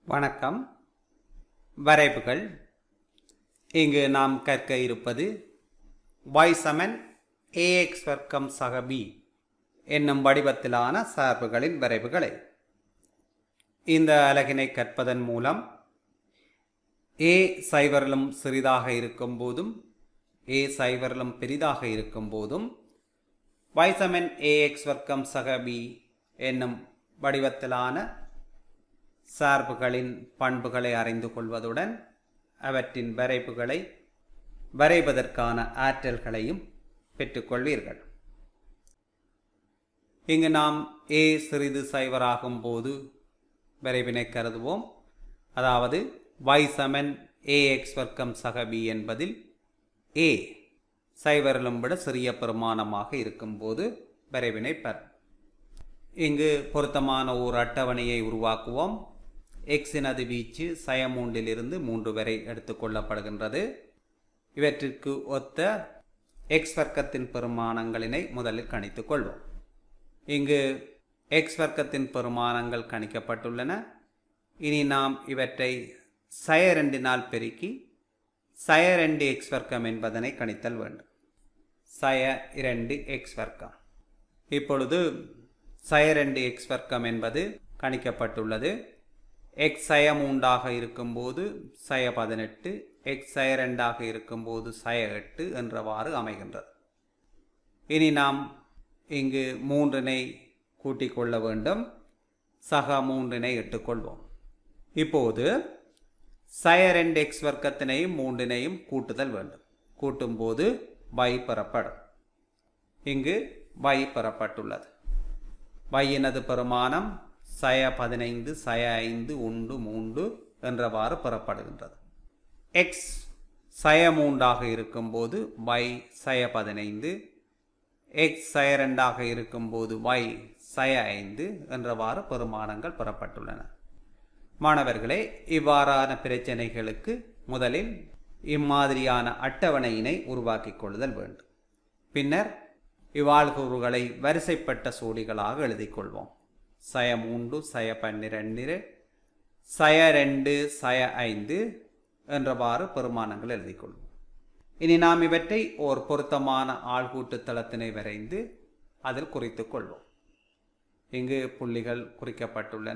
வணக்கம் வரைவுகள் இங்கு நாம் கற்க இருப்பது y சமன் ax வர்க்கம் சக b என்னும் வடிவத்திலான சார்புகளின் வரைவுகளை இந்த அலகினை கற்பதன் மூலம் a சைவரிலும் சிறிதாக இருக்கும் போதும் a சைவரிலும் பெரிதாக இருக்கும் போதும் y சமன் ax வர்க்கம் சக b என்னும் வடிவத்திலான சார்புகளின் பண்புகளை அறிந்து கொள்வதுடன் அவற்றின் வரைவுகளை வரைவதற்கான ஆற்றல்களையும் பெற்றுக்கொள்வீர்கள் இங்கு நாம் ஏ சிறிது சைவராகும் போது வரைவினை கருதுவோம் அதாவது y சமன் ஏஎக்ஸ் வர்க்கம் சக b என்பதில் ஏ சைவரிலும் விட சிறிய பெருமானமாக இருக்கும்போது வரைவினை பெறும் இங்கு பொருத்தமான ஓர் அட்டவணையை உருவாக்குவோம் எக்ஸினது வீச்சு சய மூன்றிலிருந்து மூன்று வரை எடுத்துக்கொள்ளப்படுகின்றது இவற்றிற்கு ஒத்த எக்ஸ் வர்க்கத்தின் பெருமானங்களினை முதலில் கணித்துக் கொள்வோம் இங்கு எக்ஸ் வர்க்கத்தின் பெருமானங்கள் கணிக்கப்பட்டுள்ளன இனி நாம் இவற்றை சய ரெண்டினால் பெருக்கி சய ரெண்டு எக்ஸ் வர்க்கம் என்பதனை கணித்தல் வேண்டும் சய இரண்டு எக்ஸ் வர்க்கம் இப்பொழுது சய ரெண்டு எக்ஸ் வர்க்கம் என்பது கணிக்கப்பட்டுள்ளது எக்ஸ் சய மூன்றாக இருக்கும்போது சய பதினெட்டு எக்ஸ் சய ரெண்டாக இருக்கும்போது சய எட்டு என்றவாறு அமைகின்றது இனி நாம் இங்கு மூன்றினை கூட்டிக் கொள்ள வேண்டும் சக மூன்றினை இட்டுக்கொள்வோம் இப்போது சய ரெண்டு எக்ஸ் வர்க்கத்தினையும் மூன்றினையும் கூட்டுதல் வேண்டும் கூட்டும்போது y பெறப்படும் இங்கு y பெறப்பட்டுள்ளது வையினது பெருமானம் சய பதினைந்து சய ஐந்து உண்டு மூன்று என்றவாறு பெறப்படுகின்றது எக்ஸ் சய மூன்றாக இருக்கும்போது y சய பதினைந்து எக்ஸ் சய ரெண்டாக இருக்கும்போது y சய ஐந்து என்றவாறு பெருமானங்கள் பெறப்பட்டுள்ளன மாணவர்களே இவ்வாறான பிரச்சனைகளுக்கு முதலில் இம்மாதிரியான அட்டவணையினை உருவாக்கிக் கொள்ளுதல் வேண்டும் பின்னர் இவ்வாழ்கூறுகளை வரிசைப்பட்ட சோடிகளாக எழுதிக் கொள்வோம் சய மூன்று சய பன்னிரண்டு சய ரெண்டு சய ஐந்து என்றவாறு பெருமானங்கள் எழுதிக் கொள்வோம் இனி நாம் இவற்றை ஓர் பொருத்தமான ஆள்கூட்டு தளத்தினை வரைந்து அதில் குறித்துக் கொள்வோம் இங்கு புள்ளிகள் குறிக்கப்பட்டுள்ளன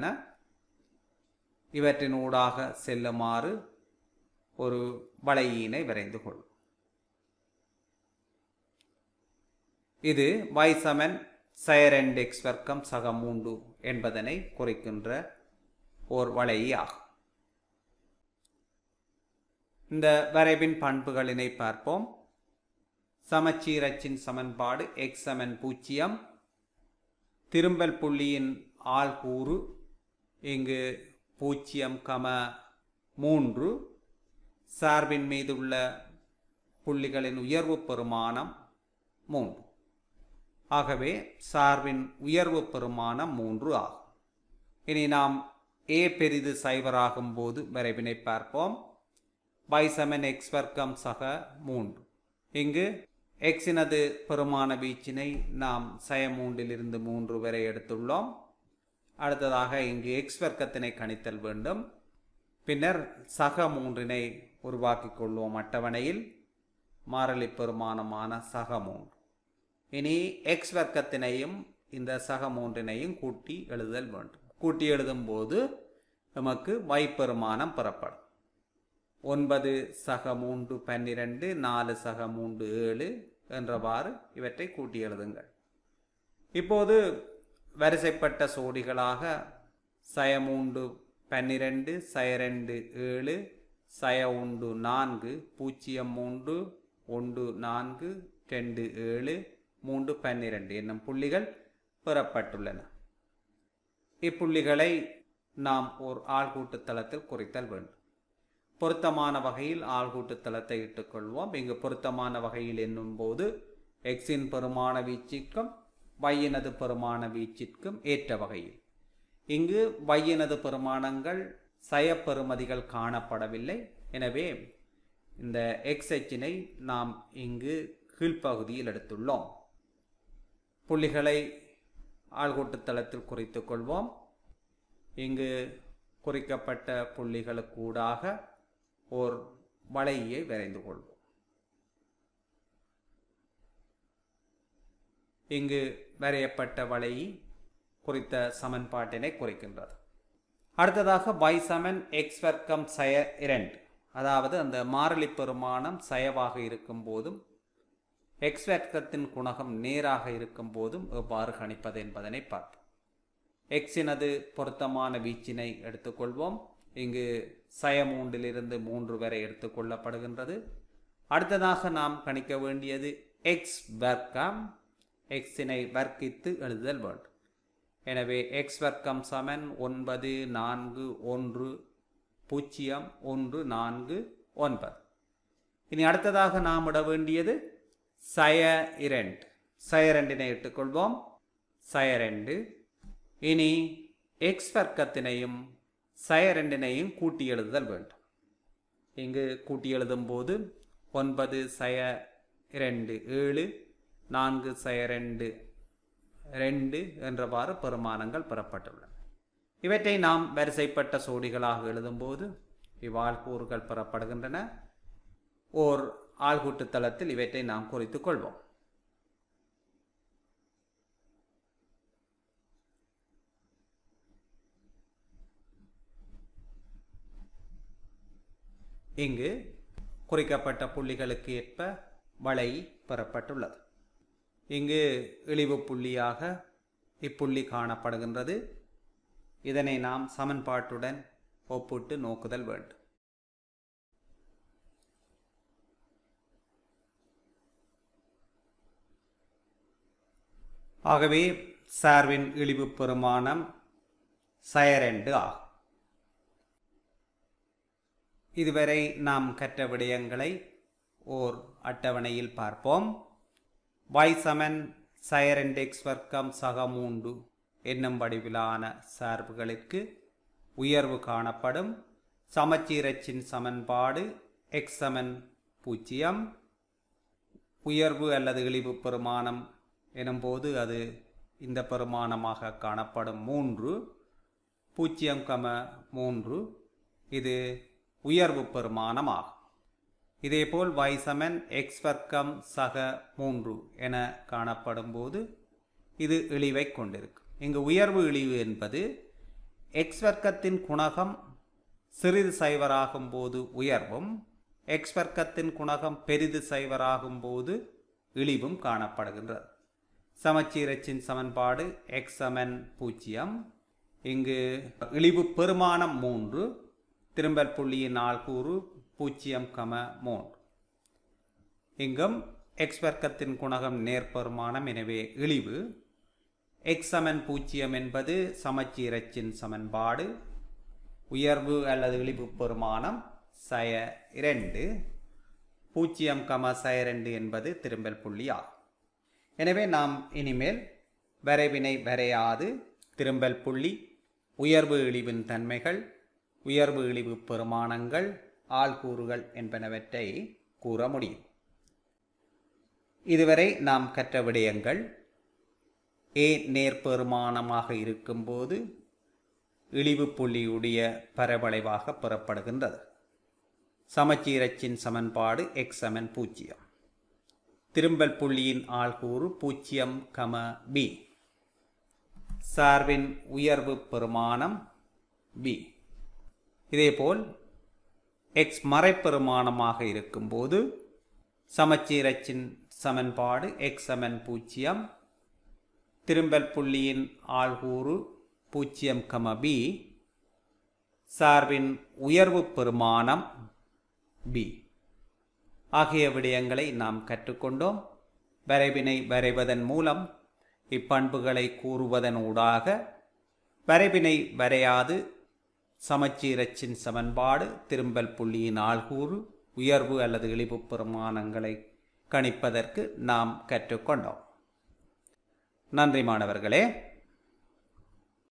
இவற்றின் ஊடாக செல்லுமாறு ஒரு வளையினை வரைந்து கொள்வோம் இது y சமன் சயரெண்ட் எக்ஸ் வர்க்கம் சக மூன்று என்பதனை குறிக்கின்ற ஓர் வளையி ஆகும் இந்த வரைவின் பண்புகளினை பார்ப்போம் சமச்சீரச்சின் சமன்பாடு எக்ஸ் சமன் பூஜ்ஜியம் திரும்பல் புள்ளியின் ஆள்கூறு இங்கு பூஜ்ஜியம் கம மூன்று சார்பின் மீதுள்ள புள்ளிகளின் உயர்வு பெருமானம் மூன்று ஆகவே சார்பின் உயர்வு பெருமானம் மூன்று ஆகும் இனி நாம் ஏ பெரிது சைவராகும் போது வரைவினை பார்ப்போம் y சமன் எக்ஸ் வர்க்கம் சக மூன்று இங்கு எக்ஸினது பெருமான வீச்சினை நாம் சய மூன்றிலிருந்து மூன்று வரை எடுத்துள்ளோம் அடுத்ததாக இங்கு எக்ஸ் வர்க்கத்தினை கணித்தல் வேண்டும் பின்னர் சக மூன்றினை உருவாக்கிக் கொள்வோம் அட்டவணையில் மாறலி பெருமானமான சக மூன்று இனி எக்ஸ் வர்க்கத்தினையும் இந்த சக மூன்றினையும் கூட்டி எழுதல் வேண்டும் கூட்டி எழுதும் போது நமக்கு y பெருமானம் பெறப்படும் ஒன்பது சக மூன்று பன்னிரண்டு நாலு சக மூன்று ஏழு என்றவாறு இவற்றை கூட்டி எழுதுங்கள் இப்போது வரிசைப்பட்ட சோடிகளாக சய மூன்று பன்னிரண்டு சய ரெண்டு ஏழு சய உண்டு நான்கு பூஜ்ஜியம் மூன்று ஒன்று நான்கு ரெண்டு ஏழு மூன்று பன்னிரண்டு என்னும் புள்ளிகள் பெறப்பட்டுள்ளன இப்புள்ளிகளை நாம் ஓர் ஆள்கூட்டு தளத்தில் குறித்தல் வேண்டும் பொருத்தமான வகையில் ஆள்கூட்டு தளத்தை இட்டுக்கொள்வோம் இங்கு பொருத்தமான வகையில் என்னும் போது எக்ஸின் பெருமான வீச்சிற்கும் வையினது பெருமான வீச்சிற்கும் ஏற்ற வகையில் இங்கு வையினது பெருமானங்கள் சயப்பெருமதிகள் காணப்படவில்லை எனவே இந்த எக்ஸ் எச்சினை நாம் இங்கு கீழ்ப்பகுதியில் எடுத்துள்ளோம் புள்ளிகளை ஆள்கூட்டு தளத்தில் குறித்துக் கொள்வோம் இங்கு குறிக்கப்பட்ட புள்ளிகளுக்கூடாக ஓர் வளையை வரைந்து கொள்வோம் இங்கு வரையப்பட்ட வளை குறித்த சமன்பாட்டினை குறிக்கின்றது அடுத்ததாக y சமன் எக்ஸ் வர்க்கம் சய இரண்டு அதாவது அந்த மாறிலி பெருமானம் சயவாக இருக்கும் போதும் எக்ஸ் வர்க்கத்தின் குணகம் நேராக இருக்கும் போதும் எவ்வாறு கணிப்பது என்பதனை பார்ப்போம் எக்ஸினது பொருத்தமான வீச்சினை எடுத்துக்கொள்வோம் இங்கு சய மூன்றிலிருந்து மூன்று வரை எடுத்துக்கொள்ளப்படுகின்றது அடுத்ததாக நாம் கணிக்க வேண்டியது எக்ஸ் வர்க்கம் எக்ஸினை வர்க்கித்து எழுதுதல் வேண்டும் எனவே எக்ஸ் வர்க்கம் சமன் ஒன்பது நான்கு ஒன்று பூஜ்ஜியம் ஒன்று நான்கு ஒன்பது இனி அடுத்ததாக நாம் இட வேண்டியது சய இரண்டு சய ரெண்டினை இட்டுக்கொள்வோம் சய ரெண்டு இனி எக்ஸ் வர்க்கத்தினையும் சய ரெண்டினையும் கூட்டி எழுதுதல் வேண்டும் இங்கு கூட்டி எழுதும் போது ஒன்பது சய இரண்டு ஏழு நான்கு சய ரெண்டு ரெண்டு என்றவாறு பெருமானங்கள் பெறப்பட்டுள்ளன இவற்றை நாம் வரிசைப்பட்ட சோடிகளாக எழுதும்போது இவ்வாழ்கூறுகள் பெறப்படுகின்றன ஓர் ஆள்கூட்டு தளத்தில் இவற்றை நாம் குறித்துக் கொள்வோம் இங்கு குறிக்கப்பட்ட புள்ளிகளுக்கு ஏற்ப வளை பெறப்பட்டுள்ளது இங்கு இழிவு புள்ளியாக இப்புள்ளி காணப்படுகின்றது இதனை நாம் சமன்பாட்டுடன் ஒப்பிட்டு நோக்குதல் வேண்டும் ஆகவே சார்பின் இழிவு பெருமானம் சயரெண்டு ஆகும் இதுவரை நாம் கற்ற விடயங்களை ஓர் அட்டவணையில் பார்ப்போம் y சமன் சயரண்ட் எக்ஸ் வர்க்கம் சக மூன்று என்னும் வடிவிலான சார்புகளுக்கு உயர்வு காணப்படும் சமச்சீரச்சின் சமன்பாடு எக்ஸ் சமன் பூஜ்ஜியம் உயர்வு அல்லது இழிவு பெருமானம் எனும்போது அது இந்த பெருமானமாக காணப்படும் மூன்று பூஜ்ஜியம் கம மூன்று இது உயர்வு பெருமானமாகும் இதேபோல் y சமன் எக்ஸ் வர்க்கம் சக மூன்று என காணப்படும் போது இது இழிவை கொண்டிருக்கும் இங்கு உயர்வு இழிவு என்பது எக்ஸ் வர்க்கத்தின் குணகம் சிறிது சைவராகும் போது உயர்வும் எக்ஸ் வர்க்கத்தின் குணகம் பெரிது சைவராகும் போது இழிவும் காணப்படுகின்றது சமச்சீரச்சின் சமன்பாடு எக்ஸ் சமன் பூஜ்ஜியம் இங்கு இழிவு பெருமானம் மூன்று திரும்பல் புள்ளியின் ஆள்கூறு பூஜ்ஜியம் கம மூன்று இங்கும் எக்ஸ் வர்க்கத்தின் குணகம் நேர்பெருமானம் எனவே இழிவு எக்ஸ் சமன் பூஜ்ஜியம் என்பது சமச்சீரச்சின் சமன்பாடு உயர்வு அல்லது இழிவு பெருமானம் சய இரண்டு பூஜ்ஜியம் கம சய ரெண்டு என்பது திரும்பல் புள்ளி ஆகும் எனவே நாம் இனிமேல் வரைவினை வரையாது திரும்பல் புள்ளி உயர்வு இழிவின் தன்மைகள் உயர்வு இழிவு பெருமானங்கள் ஆள்கூறுகள் என்பனவற்றை கூற முடியும் இதுவரை நாம் கற்ற விடயங்கள் ஏ நேர்பெருமானமாக இருக்கும்போது இழிவு புள்ளியுடைய பரவளைவாக பெறப்படுகின்றது சமச்சீரச்சின் சமன்பாடு எக்ஸ் சமன் பூஜ்ஜியம் திரும்பல் புள்ளியின் ஆள்கூறு பூஜ்ஜியம் கம பி சார்பின் உயர்வு பெருமானம் பி இதேபோல் எக்ஸ் மறைப்பெருமானமாக இருக்கும்போது சமச்சீரச்சின் சமன்பாடு எக்ஸ் சமன் பூஜ்ஜியம் திரும்பல் புள்ளியின் ஆள்கூறு பூஜ்ஜியம் கம பி சார்பின் உயர்வு பெருமானம் பி ஆகிய விடயங்களை நாம் கற்றுக்கொண்டோம் வரைவினை வரைவதன் மூலம் இப்பண்புகளை கூறுவதன் ஊடாக வரைவினை வரையாது சமச்சீரச்சின் சமன்பாடு திரும்பல் புள்ளியின் ஆள்கூறு உயர்வு அல்லது இழிவு பெருமானங்களை கணிப்பதற்கு நாம் கற்றுக்கொண்டோம் நன்றி மாணவர்களே